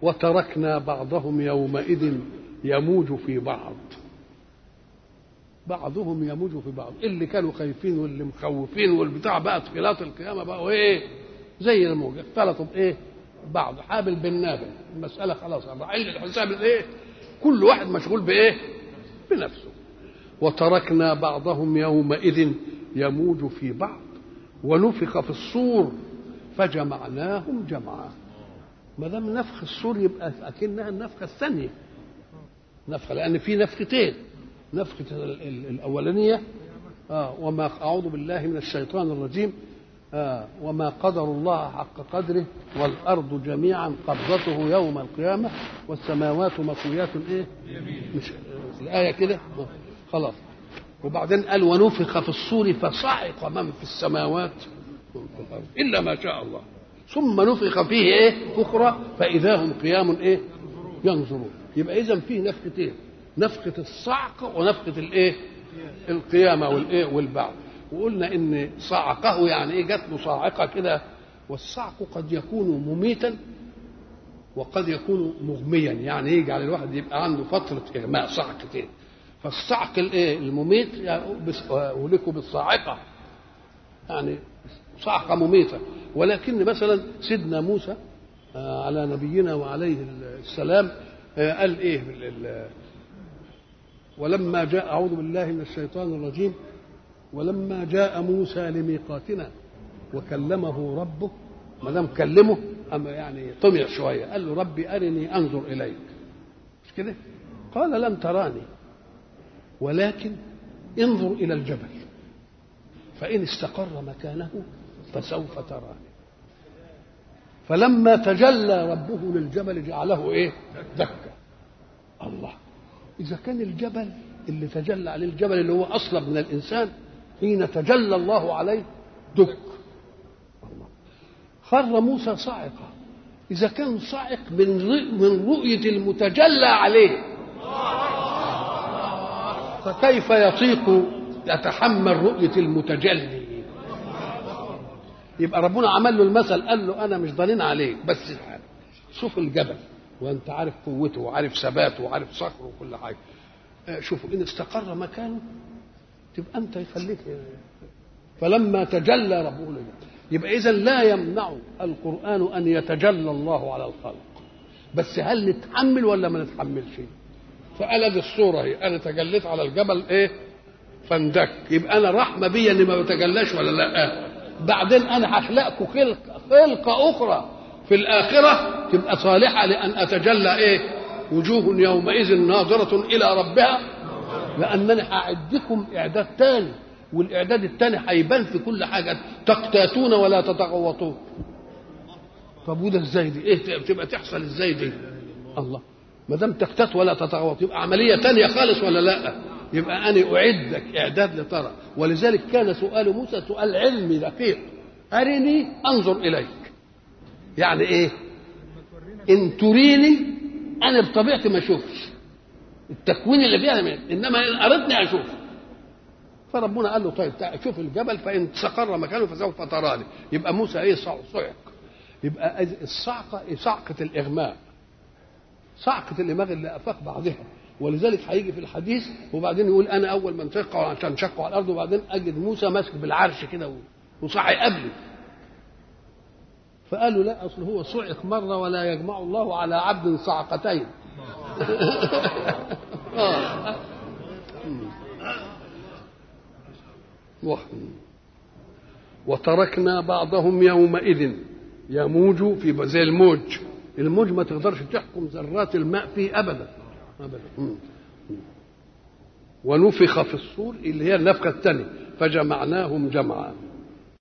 وتركنا بعضهم يومئذ يموج في بعض بعضهم يموج في بعض اللي كانوا خايفين واللي مخوفين والبتاع بقى خلاط القيامه بقى وايه زي الموج اختلطوا بايه بعض حابل بالنابل المساله خلاص حل الحساب الايه كل واحد مشغول بايه بنفسه وتركنا بعضهم يومئذ يموج في بعض ونفخ في الصور فجمعناهم جمعا ما دام نفخ الصور يبقى اكنها النفخه الثانيه نفخه لان في نفختين نفخه الاولانيه آه وما اعوذ بالله من الشيطان الرجيم آه وما قدر الله حق قدره والارض جميعا قبضته يوم القيامه والسماوات مطويات ايه؟ مش الايه كده آه خلاص وبعدين قال ونفخ في الصور فصعق من في السماوات الا ما شاء الله ثم نفخ فيه ايه اخرى فاذا هم قيام ايه ينظرون يبقى اذا فيه نفختين نفخه الصعق ونفخه الايه القيامه والايه والبعث وقلنا ان صعقه يعني ايه جات له صاعقه كده والصعق قد يكون مميتا وقد يكون مغميا يعني يجعل الواحد يبقى عنده فتره اغماء صعقتين فالصعق الايه المميت اهلكوا بالصاعقه يعني صعقه مميته ولكن مثلا سيدنا موسى على نبينا وعليه السلام قال ايه ولما جاء اعوذ بالله من الشيطان الرجيم ولما جاء موسى لميقاتنا وكلمه ربه ما دام كلمه اما يعني طمع شويه قال له ربي ارني انظر اليك مش كده قال لن تراني ولكن انظر الى الجبل فان استقر مكانه فسوف تراني فلما تجلى ربه للجبل جعله ايه دكا الله اذا كان الجبل اللي تجلى عليه الجبل اللي هو اصلب من الانسان حين تجلى الله عليه دك الله خر موسى صاعقة إذا كان صاعق من من رؤية المتجلى عليه فكيف يطيق يتحمل رؤية المتجلي يبقى ربنا عمل له المثل قال له أنا مش ضنين عليك بس شوف الجبل وأنت عارف قوته وعارف ثباته وعارف صخره وكل حاجة شوفوا إن استقر مكانه تبقى أنت يخليك فلما تجلى ربه له يبقى إذا لا يمنع القرآن أن يتجلى الله على الخلق بس هل نتحمل ولا ما نتحملش فقال دي الصورة هي أنا تجليت على الجبل إيه فاندك يبقى أنا رحمة بي إني ما بتجلاش ولا لا بعدين أنا هخلقكم خلق خلقة أخرى في الآخرة تبقى صالحة لأن أتجلى إيه وجوه يومئذ ناظرة إلى ربها لأنني هأعدكم إعداد تاني والإعداد التاني هيبان في كل حاجة تقتاتون ولا تتغوطون طب وده ازاي دي؟ ايه بتبقى تحصل ازاي دي؟ الله ما دام تقتات ولا تتغوط يبقى عملية تانية خالص ولا لا؟ يبقى أنا أعدك إعداد لترى ولذلك كان سؤال موسى سؤال علمي دقيق أرني أنظر إليك يعني إيه؟ إن تريني أنا بطبيعتي ما أشوفش التكوين اللي فيها من. إنما إن أردني أشوف فربنا قال له طيب شوف الجبل فإن استقر مكانه فسوف تراني يبقى موسى إيه صعق يبقى الصعقة صعقة الإغماء صعقة الإماغ اللي أفاق بعضها ولذلك هيجي في الحديث وبعدين يقول أنا أول من تقع عشان شقوا على الأرض وبعدين أجد موسى ماسك بالعرش كده وصحي قبلي فقالوا لا أصل هو صعق مرة ولا يجمع الله على عبد صعقتين وتركنا بعضهم يومئذ يموج في زي الموج الموج ما تقدرش تحكم ذرات الماء فيه ابدا ابدا ونفخ في الصور اللي هي النفخه الثانيه فجمعناهم جمعا